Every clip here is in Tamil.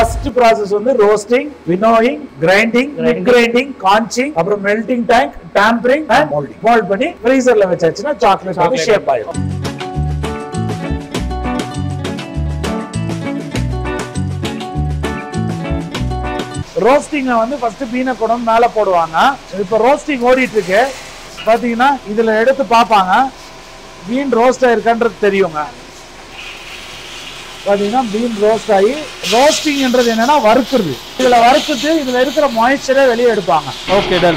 ஃபர்ஸ்ட் ப்ராசஸ் வந்து roasting winnowing grinding mid grinding conching அப்புறம் melting tank tempering and moulding mould பண்ணி ஃப்ரீசர்ல வச்சாச்சுன்னா சாக்லேட் வந்து Chocolate. ஷேப் ஆயிடும் ரோஸ்டிங்ல வந்து ஃபர்ஸ்ட் பீனை குடம் மேல போடுவாங்க இப்போ ரோஸ்டிங் ஓடிட்டு இருக்கு பாத்தீங்கன்னா இதுல எடுத்து பார்ப்பாங்க பீன் ரோஸ்ட் ஆயிருக்கான்றது தெரியுங்க பாத்தீங்கன்னா பீன் ரோஸ்ட் ஆகி ரோஸ்டிங்ன்றது என்னன்னா வறுக்குறது இதுல வறுத்துட்டு இதுல இருக்கிற மாய்ஸ்சரே வெளியே எடுப்பாங்க ஓகே டன்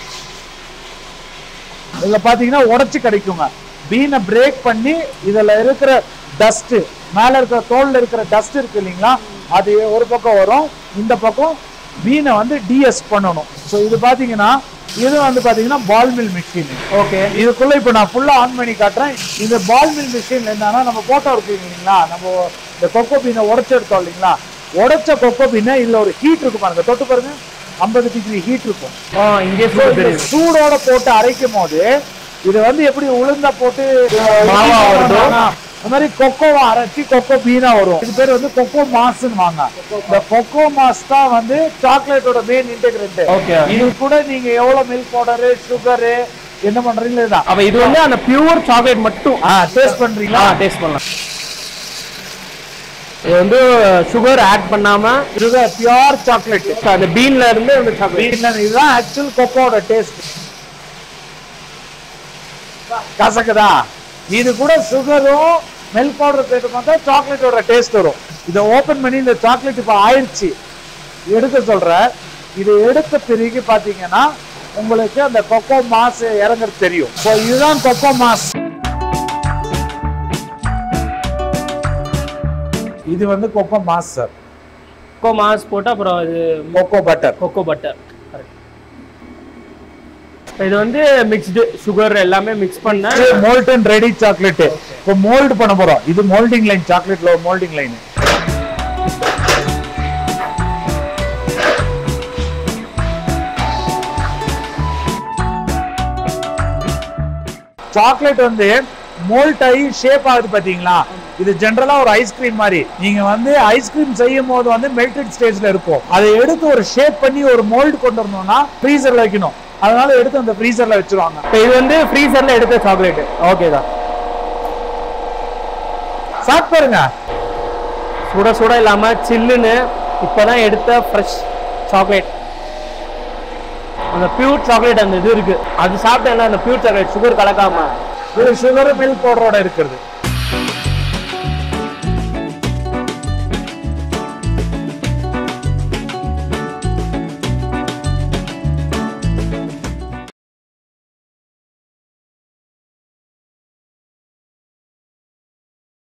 இதுல பாத்தீங்கன்னா உடைச்சு கிடைக்குங்க பீனை பிரேக் பண்ணி இதுல இருக்கிற டஸ்ட் மேல இருக்கிற தோல்ல இருக்கிற டஸ்ட் இருக்கு இல்லைங்களா அது ஒரு பக்கம் வரும் இந்த பக்கம் பீனை வந்து டிஎஸ் பண்ணணும் ஸோ இது பாத்தீங்கன்னா இது வந்து பாத்தீங்கன்னா பால் மில் மிஷின் ஓகே இதுக்குள்ள இப்போ நான் ஃபுல்லா ஆன் பண்ணி காட்டுறேன் இந்த பால் மில் மிஷின் என்னன்னா நம்ம போட்டோ இருக்கு இல்லைங்களா நம்ம இந்த கொக்கோ பீனை உடைச்சு எடுத்தோம் இல்லைங்களா உடைச்ச கொக்கோ பீனை இதுல ஒரு ஹீட் இருக்கு பாருங்க தொட்டு பாருங்க ஐம்பது டிகிரி ஹீட் இருக்கும் ஆ இங்கே So, இந்த சூடோட போட்டு அரைக்கும் போது இது வந்து எப்படி உளுந்த போட்டு மாவா வருதோ? அந்த மாதிரி கொக்கோவை அரைச்சி கொக்கோ பீனா வரும் இது பேர் வந்து கொக்கோ மாஸ்ன்னு வாங்க இந்த கொக்கோ மாஸ் தான் வந்து சாக்லேட்டோட மெயின் இன்டெகிரண்ட் Okay. இது கூட நீங்க எவ்வளவு மில்க் பவுடரு சுகரு என்ன பண்றீங்களோ இதுதான் அப்ப இது வந்து அந்த பியூர் சாக்லேட் மட்டும் ஆ டேஸ்ட் ஆ பண்றீங்களா டேஸ்ட் பண்ணலாம் இது வந்து சுகர் ஆட் பண்ணாம இதுதான் பியூர் சாக்லேட் அந்த பீன்ல இருந்து அந்த சாக்லேட் இதுதான் ஆக்சுவல் கொக்கோட டேஸ்ட் கசக்குதா இது கூட சுகரும் மில்க் பவுடர் சேர்த்து பார்த்தா சாக்லேட்டோட டேஸ்ட் வரும் இதை ஓபன் பண்ணி இந்த சாக்லேட் இப்போ ஆயிடுச்சு எடுக்க சொல்றேன் இது எடுத்த பிறகு பாத்தீங்கன்னா உங்களுக்கு அந்த கொக்கோ மாஸ் இறங்குறது தெரியும் ஸோ இதுதான் கொக்கோ மாஸ் இது வந்து kho kho mass sir kho kho mass போட்டு அப்புறம் இது கொக்கோ பட்டர் கொக்கோ பட்டர் இது வந்து மிக்ஸ்டு சுகர் எல்லாமே மிக்ஸ் பண்ண மோல்டன் ரெடி சாக்லேட் இப்போ மோல்டு பண்ண போறோம் இது மோல்டிங் லைன் சாக்லேட்ல ஒரு மோல்டிங் லைன் சாக்லேட் வந்து மோல்ட் ஆகி ஷேப் ஆகுது பாத்தீங்களா இது ஜென்ரலா ஒரு ஐஸ்கிரீம் மாதிரி நீங்க வந்து ஐஸ்கிரீம் செய்யும் போது வந்து மெல்டட் ஸ்டேஜ்ல இருக்கும் அதை எடுத்து ஒரு ஷேப் பண்ணி ஒரு மோல்டு கொண்டு வரணும்னா ஃப்ரீசர்ல வைக்கணும் அதனால எடுத்து அந்த ஃப்ரீசர்ல வச்சிருவாங்க இப்போ இது வந்து ஃப்ரீசர்ல எடுத்த சாக்லேட் ஓகே தான் சாப்பிட்டு பாருங்க சுட சுட இல்லாம சில்லுன்னு இப்பதான் எடுத்த ஃப்ரெஷ் சாக்லேட் அந்த பியூர் சாக்லேட் அந்த இது இருக்கு அது சாப்பிட்டேன்னா அந்த பியூர் சாக்லேட் சுகர் கலக்காம இது சுகர் மில்க் பவுடரோட இருக்கிறது